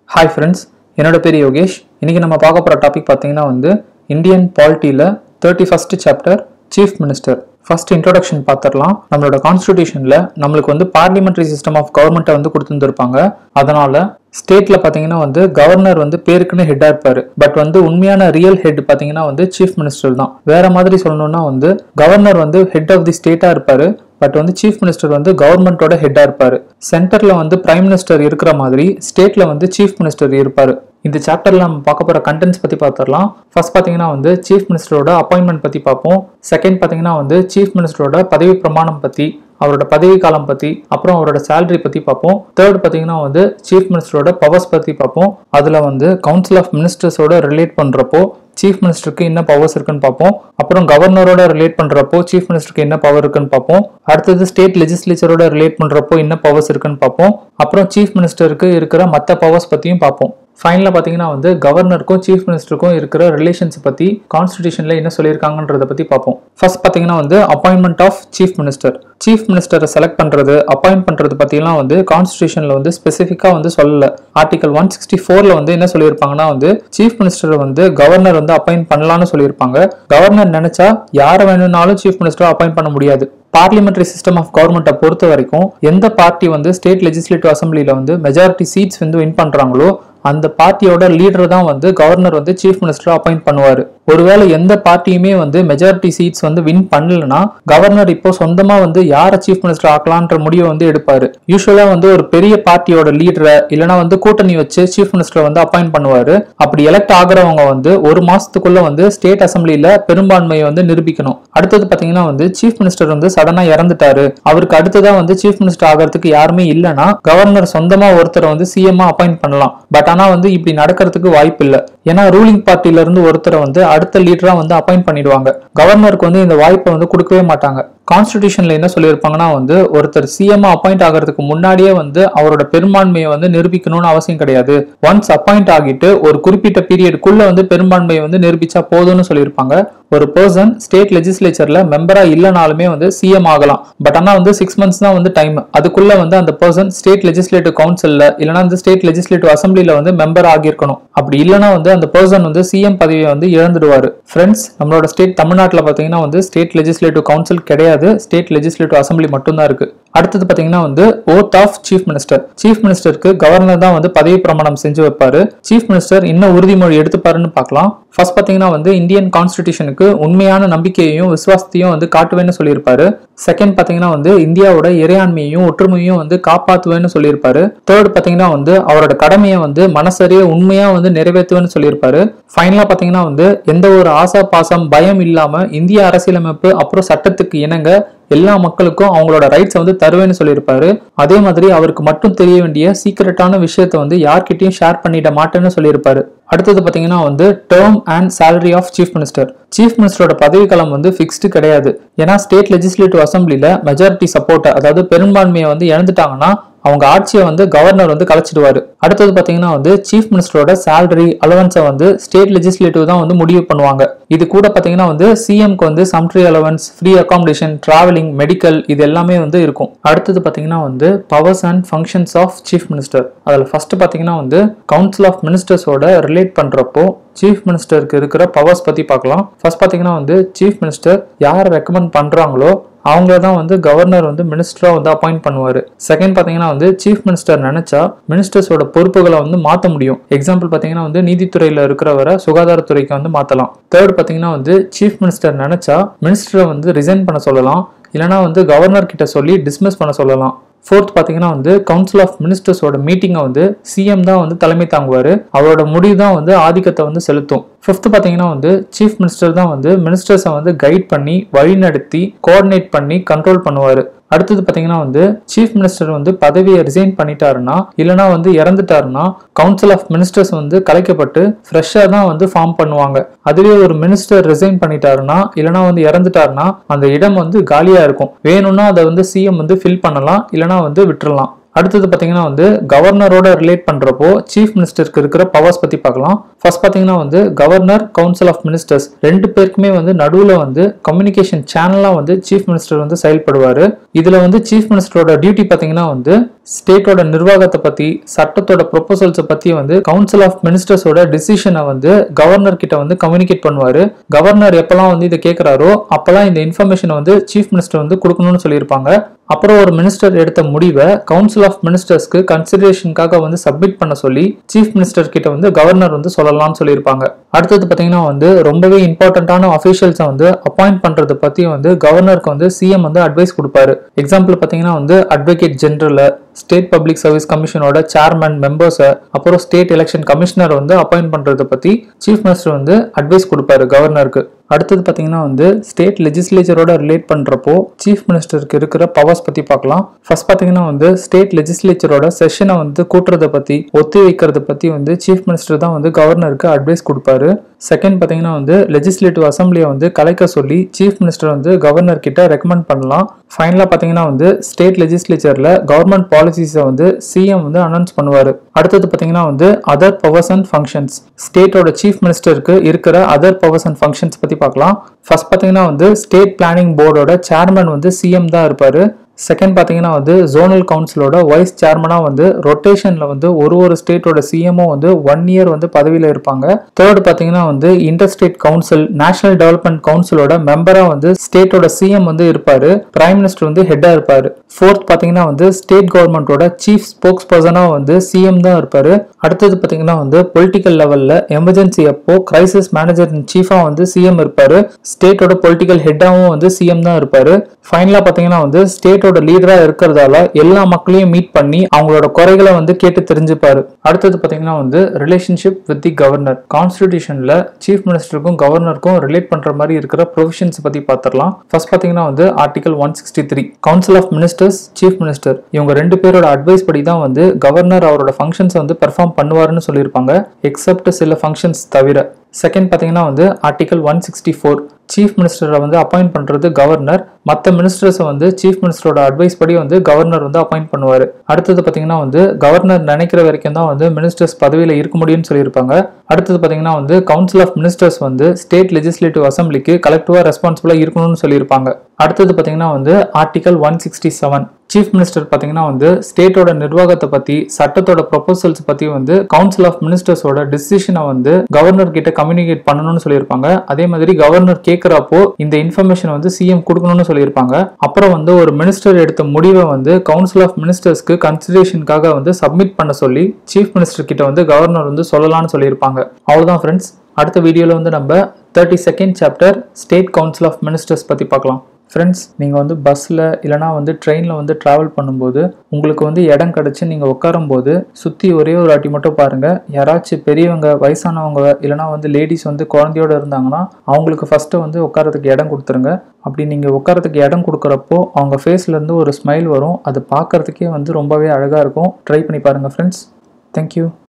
hi friends என்னோட பேர் யோகேஷ் இன்னைக்கு நம்ம பார்க்க போகிற டாபிக் பார்த்தீங்கன்னா வந்து இந்தியன் பாலிட்டியில் thirty first chapter chief minister first introduction பார்த்துடலாம் நம்மளோட கான்ஸ்டியூஷனில் நம்மளுக்கு வந்து பார்லிமெண்ட்ரி சிஸ்டம் ஆஃப் கவர்மெண்ட்டை வந்து கொடுத்துருந்துருப்பாங்க அதனால ஸ்டேட்ல பார்த்தீங்கன்னா வந்து கவர்னர் வந்து பேருக்குன்னு ஹெட்டாக இருப்பார் பட் வந்து உண்மையான ரியல் ஹெட் பார்த்தீங்கன்னா வந்து சீஃப் மினிஸ்டர் தான் வேற மாதிரி சொல்லணும்னா வந்து கவர்னர் வந்து ஹெட் ஆஃப் தி ஸ்டேட்டாக இருப்பார் பட் வந்து சீஃப் மினிஸ்டர் வந்து கவர்மெண்ட்டோட ஹெட்டாக இருப்பார் சென்டரில் வந்து பிரைம் மினிஸ்டர் இருக்கிற மாதிரி ஸ்டேட்டில் வந்து சீஃப் மினிஸ்டர் இருப்பார் இந்த சாப்டர்ல நம்ம பார்க்க போகிற கண்டென்ட்ஸ் பற்றி பார்த்துடலாம் ஃபர்ஸ்ட் பார்த்தீங்கன்னா வந்து சீஃப் மினிஸ்டரோட அப்பாயின்மெண்ட் பற்றி பார்ப்போம் செகண்ட் பார்த்தீங்கன்னா வந்து சீஃப் மினிஸ்டரோட பதவி பிரமாணம் பற்றி அவரோட பதவி காலம் பற்றி அப்புறம் அவரோட சேலரி பற்றி பார்ப்போம் தேர்ட் பார்த்தீங்கன்னா வந்து சீஃப் மினிஸ்டரோட பவர்ஸ் பற்றி பார்ப்போம் அதில் வந்து கவுன்சில் ஆஃப் மினிஸ்டர்ஸோட ரிலேட் பண்ணுறப்போ சீஃப் மினிஸ்டருக்கு என்ன பவர்ஸ் இருக்குன்னு பார்ப்போம் அப்புறம் கவர்னரோட ரிலேட் பண்றப்போ சீஃப் மினிஸ்டருக்கு என்ன பவர் இருக்குன்னு பார்ப்போம் அடுத்தது ஸ்டேட் லெஜிஸ்லேச்சரோட ரிலேட் பண்றப்போ என்ன பவர்ஸ் இருக்குன்னு பார்ப்போம் அப்புறம் சீஃப் மினிஸ்டருக்கு இருக்கிற மற்ற பவர்ஸ் பத்தியும் பார்ப்போம் ஃபைனலாக பார்த்தீங்கன்னா வந்து கவர்னருக்கும் சீஃப் மினிஸ்டருக்கும் இருக்கிற ரிலேஷன்ஸ் பற்றி கான்ஸ்டியூஷனில் என்ன சொல்லியிருக்காங்கன்றத பற்றி பார்ப்போம் ஃபர்ஸ்ட் பார்த்தீங்கன்னா வந்து appointment of chief minister chief மினிஸ்டரை செலக்ட் பண்ணுறது அப்பாயிண்ட் பண்ணுறது பற்றிலாம் வந்து கான்ஸ்டியூஷனில் வந்து ஸ்பெசிஃபிக்காக வந்து சொல்லலை ஆர்டிகல் ஒன் சிக்ஸ்டி ஃபோரில் வந்து என்ன சொல்லியிருப்பாங்கன்னா வந்து சீஃப் மினிஸ்டரை வந்து கவர்னர் வந்து அப்பாயிண்ட் பண்ணலாம்னு சொல்லியிருப்பாங்க கவர்னர் நினைச்சா யாரை வேணும்னாலும் சீஃப் மினிஸ்டரை அப்பாயிண்ட் பண்ண முடியாது பார்லிமெண்டரி சிஸ்டம் ஆஃப் கவர்மெண்ட்டை பொறுத்த வரைக்கும் எந்த பார்ட்டி வந்து ஸ்டேட் லெஜிஸ்லேட்டிவ் அசம்பிளியில் வந்து மெஜாரிட்டி சீட்ஸ் வந்து வின் பண்ணுறாங்களோ அந்த பார்ட்டியோட லீடர் தான் வந்து கவர்னர் வந்து சீஃப் மினிஸ்டர் அப்பாயிண்ட் பண்ணுவார் ஒருவேளை எந்த பார்ட்டியுமே வந்து மெஜாரிட்டி சீட்ஸ் வந்து வின் பண்ணலனா கவர்னர் இப்போ சொந்தமா வந்து யாரை சீஃப் மினிஸ்டர் ஆக்கலான்ற முடிவை வந்து எடுப்பாரு யூஸ்வலா வந்து ஒரு பெரிய பார்ட்டியோட லீடரை இல்லைனா வந்து கூட்டணி வச்சு சீஃப் மினிஸ்டர் வந்து அப்பாயிண்ட் பண்ணுவாரு அப்படி எலெக்ட் ஆகுறவங்க வந்து ஒரு மாசத்துக்குள்ள வந்து ஸ்டேட் அசம்பிளில பெரும்பான்மையை வந்து நிரூபிக்கணும் அடுத்தது பாத்தீங்கன்னா வந்து சீஃப் மினிஸ்டர் வந்து சடனா இறந்துட்டாரு அவருக்கு அடுத்ததா வந்து சீஃப் மினிஸ்டர் ஆகிறதுக்கு யாருமே இல்லைன்னா கவர்னர் சொந்தமா ஒருத்தரை வந்து சிஎம் அப்பாயிண்ட் பண்ணலாம் பட் ஆனா வந்து இப்படி நடக்கிறதுக்கு வாய்ப்பு இல்லை ஏன்னா ரூலிங் பார்ட்டில இருந்து ஒருத்தரை வந்து அடுத்த லீடரா வந்து அப்பாயிண்ட் பண்ணிடுவாங்க கவர்னருக்கு வந்து இந்த வாய்ப்பை வந்து கொடுக்கவே மாட்டாங்க கான்ஸ்டியூஷன்ல என்ன சொல்லியிருப்பாங்கன்னா வந்து ஒருத்தர் சிஎம் அப்பாயிண்ட் ஆகிறதுக்கு முன்னாடியே வந்து அவரோட பெரும்பான்மையை வந்து நிரூபிக்கணும்னு அவசியம் கிடையாது ஒன்ஸ் அப்பாயிண்ட் ஆகிட்டு ஒரு குறிப்பிட்ட பீரியடுக்குள்ள வந்து பெரும்பான்மையை வந்து நிரூபிச்சா போதும்னு சொல்லியிருப்பாங்க ஒரு பர்சன் ஸ்டேட் லெஜிஸ்லேச்சர்ல மெம்பரா இல்லைனாலுமே வந்து சிஎம் ஆகலாம் பட் ஆனா வந்து சிக்ஸ் மந்த்ஸ் தான் வந்து டைம் அதுக்குள்ள வந்து அந்த பர்சன் ஸ்டேட் லெஜிஸ்லேட்டிவ் கவுன்சில்ல இல்லைனா வந்து ஸ்டேட் லெஜிஸ்லேட்டிவ் அசம்பிளில வந்து மெம்பர் ஆகியிருக்கணும் அப்படி இல்லைனா வந்து அந்த பர்சன் வந்து சிஎம் பதவியை வந்து இழந்துடுவாரு ஃப்ரெண்ட்ஸ் நம்மளோட ஸ்டேட் தமிழ்நாட்டில் பார்த்தீங்கன்னா வந்து ஸ்டேட் லெஜிஸ்லேட்டிவ் கவுன்சில் கிடையாது ஸ்டேட் லெஜிஸ்லேட்டிவ் அசம்பிளி மட்டும்தான் இருக்கு அடுத்தது பார்த்தீங்கன்னா வந்து oath of chief minister chief மினிஸ்டருக்கு கவர்னர் தான் வந்து பதவி பிரமாணம் செஞ்சு வைப்பாரு சீஃப் மினிஸ்டர் இன்னும் உறுதிமொழி எடுத்துப்பாருன்னு பார்க்கலாம் ஃபர்ஸ்ட் பார்த்தீங்கன்னா வந்து இந்தியன் கான்ஸ்டிடியூஷனுக்கு உண்மையான நம்பிக்கையையும் விசுவாசத்தையும் வந்து காட்டுவேன்னு சொல்லியிருப்பாரு செகண்ட் பார்த்தீங்கன்னா வந்து இந்தியாவோட இறையாண்மையையும் ஒற்றுமையும் வந்து காப்பாற்றுவேன்னு சொல்லியிருப்பாரு தேர்ட் பார்த்தீங்கன்னா வந்து அவரோட கடமையை வந்து மனசறிய உண்மையா வந்து நிறைவேற்றுவேன்னு சொல்லியிருப்பாரு ஃபைனலாக பார்த்தீங்கன்னா வந்து எந்த ஒரு ஆசா பாசம் பயம் இல்லாம இந்திய அரசியலமைப்பு அப்புறம் சட்டத்துக்கு இணங்க எல்லா மக்களுக்கும் அவங்களோட ரைட்ஸை வந்து தருவேன்னு சொல்லியிருப்பாரு அதே மாதிரி அவருக்கு மட்டும் தெரிய வேண்டிய சீக்கிரட்டான விஷயத்த வந்து யார்கிட்டயும் ஷேர் பண்ணிட மாட்டேன்னு சொல்லியிருப்பாரு அடுத்தது பார்த்தீங்கன்னா வந்து term and salary of chief minister chief மினிஸ்டரோட பதவிக்காலம் வந்து ஃபிக்ஸ்டு கிடையாது ஏன்னா ஸ்டேட் லெஜிஸ்லேட்டிவ் அசம்பிளில மெஜாரிட்டி சப்போர்ட் அதாவது பெரும்பான்மையை வந்து இழந்துட்டாங்கன்னா அவங்க ஆட்சியை வந்து கவர்னர் வந்து கலைச்சிடுவாரு அடுத்தது பாத்தீங்கன்னா வந்து சீஃப் மினிஸ்டரோட சேலரி அலவன்ஸை வந்து ஸ்டேட் லெஜிஸ்லேட்டிவ் தான் வந்து முடிவு பண்ணுவாங்க இது கூட பாத்தீங்கன்னா வந்து சிஎம்க்கு வந்து sumptuary allowance free accommodation travelling medical இது எல்லாமே வந்து இருக்கும் அடுத்தது பாத்தீங்கன்னா வந்து powers and functions of chief minister அதில் ஃபர்ஸ்ட் பாத்தீங்கன்னா வந்து கவுன்சில் ஆஃப் மினிஸ்டர்ஸோட ரிலேட் பண்றப்போ சீஃப் மினிஸ்டருக்கு இருக்கிற பவர்ஸ் பத்தி பார்க்கலாம் ஃபர்ஸ்ட் பாத்தீங்கன்னா வந்து சீஃப் மினிஸ்டர் யாரை ரெக்கமெண்ட் பண்றாங்களோ அவங்கள தான் வந்து கவர்னர் வந்து மினிஸ்டரா வந்து அப்பாயிண்ட் பண்ணுவாரு செகண்ட் பாத்தீங்கன்னா வந்து சீஃப் மினிஸ்டர் நினைச்சா மினிஸ்டர்ஸோட பொறுப்புகளை வந்து மாற்ற முடியும் எக்ஸாம்பிள் பாத்தீங்கன்னா வந்து நீதித்துறையில இருக்கிறவரை சுகாதாரத்துறைக்கு வந்து மாத்தலாம் தேர்ட் பாத்தீங்கன்னா வந்து சீஃப் மினிஸ்டர் நினைச்சா மினிஸ்டரை வந்து ரிசைன் பண்ண சொல்லலாம் இல்லைனா வந்து கவர்னர் கிட்ட சொல்லி டிஸ்மிஸ் பண்ண சொல்லலாம் ஃபோர்த் பார்த்தீங்கன்னா வந்து கவுன்சில் ஆஃப் மினிஸ்டர்ஸோட மீட்டிங்கை வந்து சிஎம் தான் வந்து தலைமை தாங்குவார் அவரோட முடிவு தான் வந்து ஆதிக்கத்தை வந்து செலுத்தும் ஃபிஃப்த் பார்த்தீங்கன்னா வந்து சீஃப் மினிஸ்டர் தான் வந்து மினிஸ்டர்ஸை வந்து கைட் பண்ணி வழிநடத்தி கோஆர்டினேட் பண்ணி கண்ட்ரோல் பண்ணுவார் அடுத்தது பார்த்தீங்கன்னா வந்து சீஃப் மினிஸ்டர் வந்து பதவியை ரிசைன் பண்ணிட்டாருன்னா இல்லைனா வந்து இறந்துட்டாருன்னா கவுன்சில் ஆஃப் மினிஸ்டர்ஸ் வந்து கலைக்கப்பட்டு ஃப்ரெஷ்ஷாக தான் வந்து ஃபார்ம் பண்ணுவாங்க அதுவே ஒரு மினிஸ்டர் ரிசைன் பண்ணிட்டாருன்னா இல்லைனா வந்து இறந்துட்டாருன்னா அந்த இடம் வந்து காலியாக இருக்கும் வேணும்னா அதை வந்து சிஎம் வந்து ஃபில் பண்ணலாம் இல்லைனா வந்து விட்டுறலாம் அடுத்தது பார்த்தீங்கன்னா வந்து கவர்னரோட ரிலேட் பண்ணுறப்போ சீஃப் மினிஸ்டருக்கு இருக்கிற பவர்ஸ் பற்றி பார்க்கலாம் ஃபர்ஸ்ட் பார்த்தீங்கன்னா வந்து கவர்னர் கவுன்சில் ஆஃப் மினிஸ்டர்ஸ் ரெண்டு பேருக்குமே வந்து நடுவில் வந்து கம்யூனிகேஷன் சேனலாக வந்து சீஃப் மினிஸ்டர் வந்து செயல்படுவார் இதில் வந்து சீஃப் மினிஸ்டரோட டியூட்டி பார்த்தீங்கன்னா வந்து ஸ்டேட்டோட நிர்வாகத்தை பத்தி சட்டத்தோட ப்ரொபோசல்ஸை பத்தி வந்து கவுன்சில் ஆஃப் மினிஸ்டர்ஸோட டிசிஷனை வந்து கவர்னர் கிட்ட வந்து கம்யூனிகேட் பண்ணுவாரு கவர்னர் எப்பெல்லாம் வந்து இதை கேட்கிறாரோ அப்பெல்லாம் இந்த இன்ஃபர்மேஷனை வந்து சீஃப் மினிஸ்டர் வந்து கொடுக்கணும்னு சொல்லியிருப்பாங்க அப்புறம் ஒரு மினிஸ்டர் எடுத்த முடிவை கவுன்சில் ஆஃப் மினிஸ்டர்ஸ்க்கு கன்சிடரேஷனுக்காக வந்து சப்மிட் பண்ண சொல்லி சீஃப் மினிஸ்டர் கிட்ட வந்து கவர்னர் வந்து சொல்லலாம்னு சொல்லியிருப்பாங்க அடுத்தது பார்த்தீங்கன்னா வந்து ரொம்பவே இம்பார்ட்டண்ட்டான அஃபீஷியல்ஸை வந்து அப்பாயிண்ட் பண்றது பத்தி வந்து கவர்னருக்கு வந்து சிஎம் வந்து அட்வைஸ் கொடுப்பாரு எக்ஸாம்பிள் பார்த்தீங்கன்னா வந்து advocate general state public service கமிஷனோட சேர்மன் மெம்பர்ஸை அப்புறம் ஸ்டேட் எலெக்ஷன் கமிஷனர் வந்து அப்பாயிண்ட் பண்றதை பத்தி சீஃப் மினிஸ்டர் வந்து அட்வைஸ் கொடுப்பாரு கவர்னருக்கு அடுத்தது பார்த்தீங்கன்னா வந்து ஸ்டேட் லெஜிஸ்லேச்சரோட ரிலேட் பண்ணுறப்போ சீஃப் மினிஸ்டருக்கு இருக்கிற பவர்ஸ் பற்றி பார்க்கலாம் ஃபர்ஸ்ட் பார்த்தீங்கன்னா வந்து ஸ்டேட் லெஜிஸ்லேச்சரோட செஷனை வந்து கூட்டுறதை பற்றி ஒத்தி வைக்கிறத பற்றி வந்து சீஃப் மினிஸ்டர் தான் வந்து கவர்னருக்கு அட்வைஸ் கொடுப்பாரு செகண்ட் பார்த்தீங்கன்னா வந்து லெஜிஸ்லேட்டிவ் அசம்பிளியை வந்து கலைக்க சொல்லி சீஃப் மினிஸ்டர் வந்து கவர்னர் கிட்ட ரெக்கமெண்ட் பண்ணலாம் ஃபைனலாக பார்த்தீங்கன்னா வந்து ஸ்டேட் லெஜிஸ்லேச்சரில் கவர்மெண்ட் பாலிசிஸை வந்து சிஎம் வந்து அனௌன்ஸ் பண்ணுவார் அடுத்தது பார்த்தீங்கன்னா வந்து அதர் பவர்ஸ் அண்ட் ஃபங்க்ஷன்ஸ் ஸ்டேட்டோட சீஃப் மினிஸ்டருக்கு இருக்கிற அதர் பவர்ஸ் அண்ட் ஃபங்க்ஷன்ஸ் பற்றி பார்க்கலாம் ஃபர்ஸ்ட் பார்த்தீங்கன்னா வந்து ஸ்டேட் பிளானிங் போர்டோட சேர்மன் வந்து சிஎம் தான் இருப்பார் செகண்ட் பார்த்தீங்கன்னா வந்து ஜோனல் கவுன்சிலோட வைஸ் சேர்மனாக வந்து ரொட்டேஷனில் வந்து ஒரு ஒரு ஸ்டேட்டோட சிஎம்ஓ வந்து ஒன் இயர் வந்து பதவியில் இருப்பாங்க தேர்ட் பார்த்தீங்கன்னா வந்து inter state council national development கவுன்சிலோட மெம்பராக வந்து ஸ்டேட்டோட சிஎம் வந்து இருப்பார் பிரைம் மினிஸ்டர் வந்து ஹெட்டாக இருப்பார் ஃபோர்த் பார்த்தீங்கன்னா வந்து ஸ்டேட் கவர்மெண்ட்டோட சீஃப் ஸ்போக்ஸ் பர்சனாக வந்து சிஎம் தான் இருப்பார் அடுத்தது பார்த்தீங்கன்னா வந்து பொலிட்டிக்கல் லெவலில் எமர்ஜென்சி அப்போ கிரைசிஸ் மேனேஜர் இன் சீஃபாக வந்து சிஎம் இருப்பார் ஸ்டேட்டோட பொலிட்டிக்கல் ஹெட்டாகவும் வந்து சிஎம் தான் இருப்பார் ஃபைனலாக பார்த்தீங்கன்னா வந்து ஸ்டேட்டோட லீடராக இருக்கிறதால எல்லா மக்களையும் மீட் பண்ணி அவங்களோட குறைகளை வந்து கேட்டு தெரிஞ்சுப்பாரு அடுத்தது பார்த்தீங்கன்னா வந்து ரிலேஷன்ஷிப் வித் தி கவர்னர் கான்ஸ்டியூஷனில் சீஃப் மினிஸ்டருக்கும் கவர்னருக்கும் ரிலேட் பண்ணுற மாதிரி இருக்கிற ப்ரொவிஷன்ஸ் பற்றி பார்த்துடலாம் ஃபர்ஸ்ட் பார்த்தீங்கன்னா வந்து article one sixty three council of ministers chief minister இவங்க ரெண்டு பேரோட அட்வைஸ் படி தான் வந்து கவர்னர் அவரோட ஃபங்க்ஷன்ஸை வந்து பெர்ஃபார்ம் பண்ணுவாருன்னு சொல்லியிருப்பாங்க எக்ஸப்ட் சில ஃபங்க்ஷன்ஸ் தவிர செகண்ட் பார்த்தீங்கன்னா வந்து article one sixty four chief மினிஸ்டரை வந்து அப்பாயிண்ட் பண்ணுறது கவர்னர் மற்ற மினிஸ்டர்ஸை வந்து சீஃப் மினிஸ்டரோட அட்வைஸ் படி வந்து கவர்னர் வந்து அப்பாயிண்ட் பண்ணுவார் அடுத்தது பார்த்தீங்கன்னா வந்து கவர்னர் நினைக்கிற வரைக்கும் தான் வந்து மினிஸ்டர்ஸ் பதவியில் இருக்க முடியும்னு சொல்லியிருப்பாங்க அடுத்தது பார்த்தீங்கன்னா வந்து கவுன்சில் ஆஃப் மினிஸ்டர்ஸ் வந்து ஸ்டேட் லெஜிஸ்லேட்டிவ் அசம்பிளிக்கு கலெக்டிவாக ரெஸ்பான்சிபிளாக இருக்கணும்னு சொல்லியிருப்பாங்க அடுத்தது பார்த்தீங்கன்னா வந்து article one sixty seven chief minister பார்த்தீங்கன்னா வந்து ஸ்டேட்டோட நிர்வாகத்தை பற்றி சட்டத்தோட ப்ரொபோசல்ஸ் பற்றி வந்து கவுன்சில் ஆஃப் மினிஸ்டர்ஸோட டிசிஷனை வந்து கவர்னர் கிட்ட கம்யூனிகேட் பண்ணணும்னு சொல்லியிருப்பாங்க அதே மாதிரி கவர்னர் கேட்குறப்போ இந்த இன்ஃபர்மேஷன் வந்து சிஎம் கொடுக்கணும்னு சொல்லியிருப்பாங்க அப்புறம் வந்து ஒரு மினிஸ்டர் எடுத்த முடிவை வந்து கவுன்சில் ஆஃப் மினிஸ்டர்ஸ்க்கு கன்சிடரேஷனுக்காக வந்து சப்மிட் பண்ண சொல்லி சீஃப் மினிஸ்டர் கிட்ட வந்து கவர்னர் வந்து சொல்லலாம்னு சொல்லியிருப்பாங்க அவ்வளோதான் ஃப்ரெண்ட்ஸ் அடுத்த வீடியோவில் வந்து நம்ம thirty second chapter state council of ministers பற்றி பார்க்கலாம் ஃப்ரெண்ட்ஸ் நீங்கள் வந்து பஸ்ஸில் இல்லைனா வந்து ட்ரெயினில் வந்து ட்ராவல் பண்ணும்போது உங்களுக்கு வந்து இடம் கிடச்சி நீங்கள் உட்காரும்போது சுற்றி ஒரே ஒரு வாட்டி மட்டும் பாருங்கள் யாராச்சும் பெரியவங்க வயசானவங்க இல்லைனா வந்து லேடிஸ் வந்து குழந்தையோடு இருந்தாங்கன்னா அவங்களுக்கு ஃபஸ்ட்டு வந்து உட்காரத்துக்கு இடம் கொடுத்துருங்க அப்படி நீங்கள் உட்காரத்துக்கு இடம் கொடுக்குறப்போ அவங்க ஃபேஸ்லேருந்து ஒரு ஸ்மைல் வரும் அது பார்க்குறதுக்கே வந்து ரொம்பவே அழகாக இருக்கும் ட்ரை பண்ணி பாருங்கள் ஃப்ரெண்ட்ஸ் தேங்க்யூ